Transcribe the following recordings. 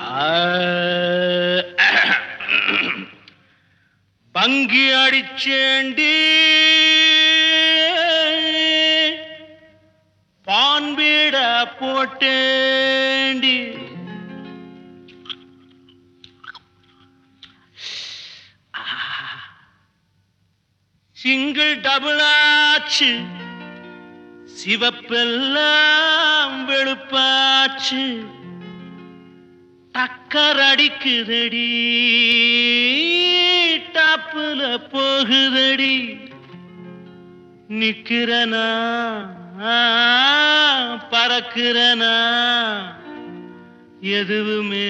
பங்கி அடிச்சேண்டி பான்பீட போட்டேண்டி single double ஆச்சு சிவப்பெல்லாம் வெளுப்பாச்சு டக்கர் அடிக்குதடி டாப்புல போகுதடி நிக்கிறனா பறக்கிறனா எதுவுமே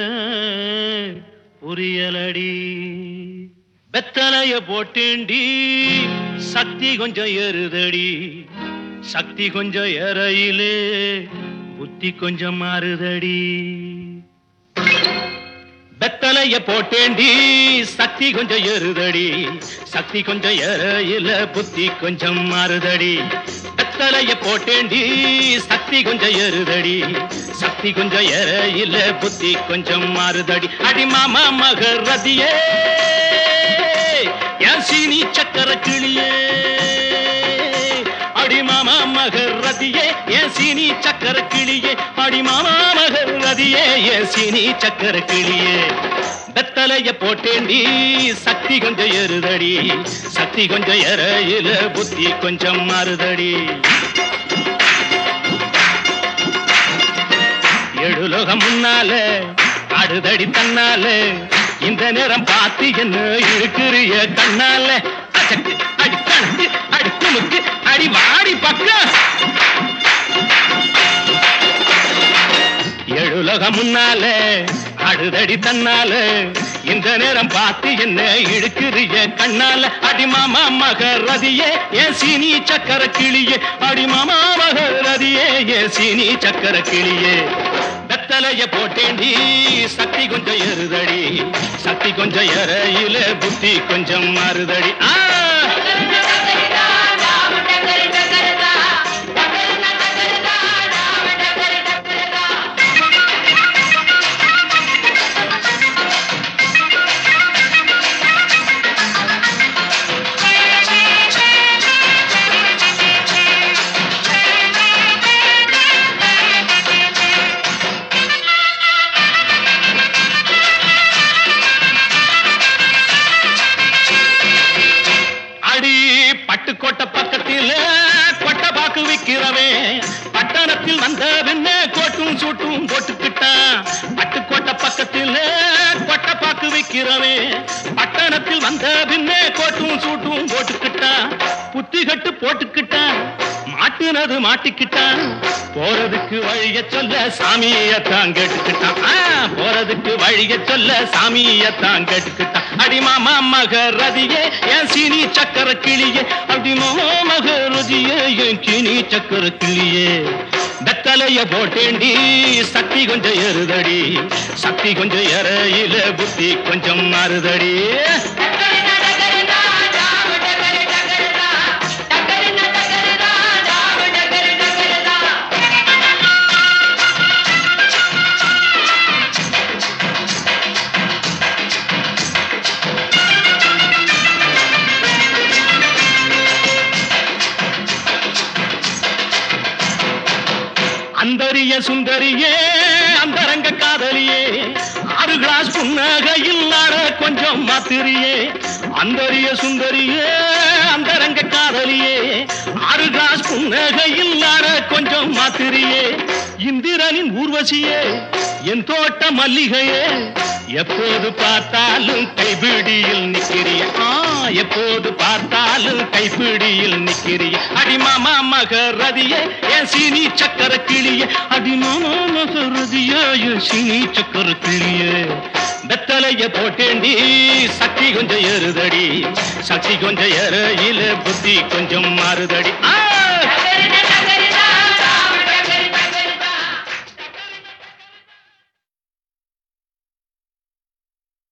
புரியலடி வெத்தலைய போட்டேண்டி சக்தி கொஞ்சம் ஏறுதடி சக்தி கொஞ்சம் ஏறையிலே புத்தி கொஞ்சம் மாறுதடி வெத்தலைய போட்டேண்டி சக்தி கொஞ்சம் ஏறுதடி சக்தி கொஞ்சம் ஏறையில புத்தி கொஞ்சம் மாறுதடி வெத்தலைய போட்டேண்டி சக்தி கொஞ்சம் ஏறுதடி சக்தி கொஞ்சம் ஏறையில புத்தி கொஞ்சம் மாறுதடி அடி மாமா மகரதியே என் சீனி சக்கர கிளியே அடி மாமா மகரதியே என் சீனி சக்கர கிளியே அடி மாமா மகரதியே என் சீனி சக்கர கிளியே வெத்தலைய போட்டேண்டி சக்தி கொஞ்சம் ஏறுதடி சக்தி கொஞ்சம் ஏறையில புத்தி கொஞ்சம் மாறுதடி எழுலோகம் முன்னால அடுதடி தன்னால இந்த நேரம் பார்த்து என்ன இருக்கிறிய கண்ணால அசக்கு அடி கணக்கு அடி குமுக்கு அடி வாடி பக்கம் எழுலோகம் முன்னால அடுதடி தன்னால இந்த நேரம் பார்த்து என்ன இழுக்கிறிய கண்ணால அடிமாமா மகரதியே ஏன் சீனி சக்கர கிளியே அடிமாமா மகரதியே ஏன் சீனி சக்கர கிளியே வெத்தலைய போட்டேண்டி சக்தி கொஞ்சம் ஏறுதடி சக்தி கொஞ்சம் ஏறையில புத்தி கொஞ்சம் மாறுதடி ஆ அடி பட்டுக்கோட்டை பக்கத்தில் கொட்டை பாக்கு விக்கிறவே பட்டணத்தில் வந்த பின்ன கோட்டும் சூட்டும் போட்டுக்கிட்டான் பட்டுக்கோட்டை பக்கத்தில் கொட்டை பாக்கு விக்கிறவே பட்டணத்தில் வந்த பின்ன கோட்டும் சூட்டும் போட்டுக்கிட்டான் புத்தி கட்டு போட்டுக்கிட்டான் மாட்டுனது மாட்டிக்கிட்டான் போறதுக்கு வழிய சொல்ல சாமியத்தான் கேட்டுக்கிட்டான் ஆ, போறதுக்கு வழிய சொல்ல சாமியத்தான் கேட்டுக்கிட்டான் அடி மாமா மகரதியே என் சீனி சக்கர கிளியே அடி மாமா மகரதியே என் சீனி சக்கர கிளியே வெத்தலைய போட்டேண்டி சக்தி கொஞ்சம் ஏறுதடி சக்தி கொஞ்சம் ஏறையில புத்தி கொஞ்சம் மாறுதடி அந்தரிய சுந்தரியே அந்தரங்க காதலியே ஆறு கிளாஸ் புன்னகையில் ஆட கொஞ்சம் மாத்திரியே அந்தரிய சுந்தரியே அந்தரங்க காதலியே ஆறு கிளாஸ் புன்னகையில் ஆட கொஞ்சம் மாத்திரியே இந்திரனின் ஊர்வசியே என் தோட்ட மல்லிகையே எப்போது பார்த்தாலும் கைபிடியில் நிக்கிறிய ஆ எப்போது பார்த்தாலும் கைப்பிடியில் நிக்கிறிய அடிமாமா மகரதியே என் சீனி சக்கர கிளியே அடிமாமா மகரதியே என் சீனி சக்கர கிளியே வெத்தலைய போட்டேண்டி சக்தி கொஞ்சம் ஏறுதடி சக்தி கொஞ்சம் ஏறையில புத்தி கொஞ்சம் மாறுதடி ஆ